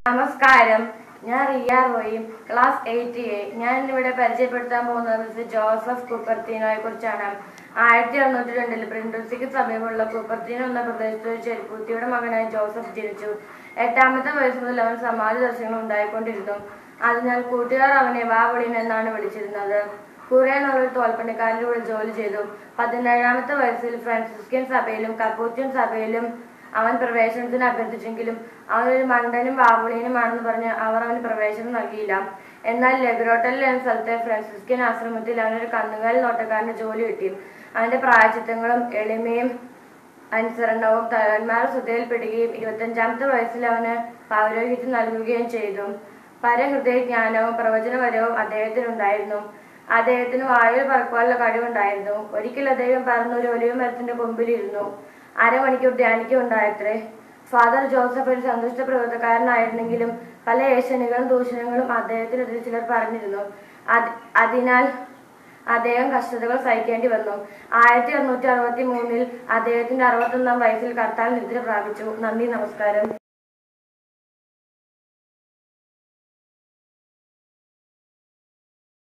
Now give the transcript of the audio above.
നമസ്കാരം ഞാൻ റിയ റോയും ക്ലാസ് എയ്റ്റ് എ ഞാൻ ഇന്നിവിടെ പരിചയപ്പെടുത്താൻ പോകുന്നത് മിസ്റ്റർ ജോസഫ് കുപ്പർത്തീനോയെ കുറിച്ചാണ് ആയിരത്തി അറുന്നൂറ്റി രണ്ടിൽ പ്രിൻഡുസിക്ക് സമീപമുള്ള കുപ്പർത്തീനോ എന്ന പ്രദേശത്ത് ഒരു ചെരുപ്പൂത്തിയുടെ മകനായി ജോസഫ് ജനിച്ചു എട്ടാമത്തെ വയസ്സ് മുതൽ അവൻ സമാജ ദർശനങ്ങൾ ഉണ്ടായിക്കൊണ്ടിരുന്നു അതിനാൽ കൂട്ടുകാർ അവനെ വാവളിൻ എന്നാണ് വിളിച്ചിരുന്നത് കുറെ നാൾ തോൽപ്പണിക്കാരിലൂടെ ജോലി ചെയ്തു പതിനേഴാമത്തെ വയസ്സിൽ ഫ്രാൻസിസ്കൻ സഭയിലും കപ്പൂത്യൻ സഭയിലും അവൻ പ്രവേശനത്തിന് അഭ്യർത്ഥിച്ചെങ്കിലും അവനൊരു മണ്ടനും വാവുളീനുമാണെന്ന് പറഞ്ഞ് അവർ അവന് പ്രവേശനം നൽകിയില്ല എന്നാൽ ലെഗ്രോട്ടൽ എന്ന സ്ഥലത്തെ ഫ്രാൻസിസ്കൻ ആശ്രമത്തിൽ അവനൊരു കന്നുകാലി നോട്ടക്കാരന്റെ ജോലി കിട്ടി അവന്റെ പ്രായച്ചിത്തങ്ങളും എളിമയും അനുസരണവും തലവന്മാരുടെ ശ്രദ്ധയിൽപ്പെടുകയും ഇരുപത്തഞ്ചാമത്തെ വയസ്സിൽ അവന് പൗരോഹിത്യം നൽകുകയും ചെയ്തു പരഹൃദയ ജ്ഞാനവും പ്രവചനപരവും അദ്ദേഹത്തിനുണ്ടായിരുന്നു അദ്ദേഹത്തിന് വായുവിൽ പറക്കുവാനുള്ള കഴിവുണ്ടായിരുന്നു ഒരിക്കൽ അദ്ദേഹം പറന്ന് ഒരു ഒലിവ് മരത്തിന്റെ കൊമ്പിലിരുന്നു അരമണിക്കൂർ ധ്യാനിക്കുണ്ടായത്രേ ഫാദർ ജോസഫ് ഒരു സന്തുഷ്ട പ്രവർത്തകാരനായിരുന്നെങ്കിലും പല ഏഷണികളും ദൂഷണങ്ങളും അദ്ദേഹത്തിനെതിരെ ചിലർ പറഞ്ഞിരുന്നു അത് അതിനാൽ അദ്ദേഹം കഷ്ടതകൾ സഹിക്കേണ്ടി വന്നു ആയിരത്തി അറുന്നൂറ്റി അറുപത്തി മൂന്നിൽ അദ്ദേഹത്തിന്റെ അറുപത്തൊന്നാം വയസ്സിൽ കർത്താവ് നിദ്ര പ്രാപിച്ചു നന്ദി നമസ്കാരം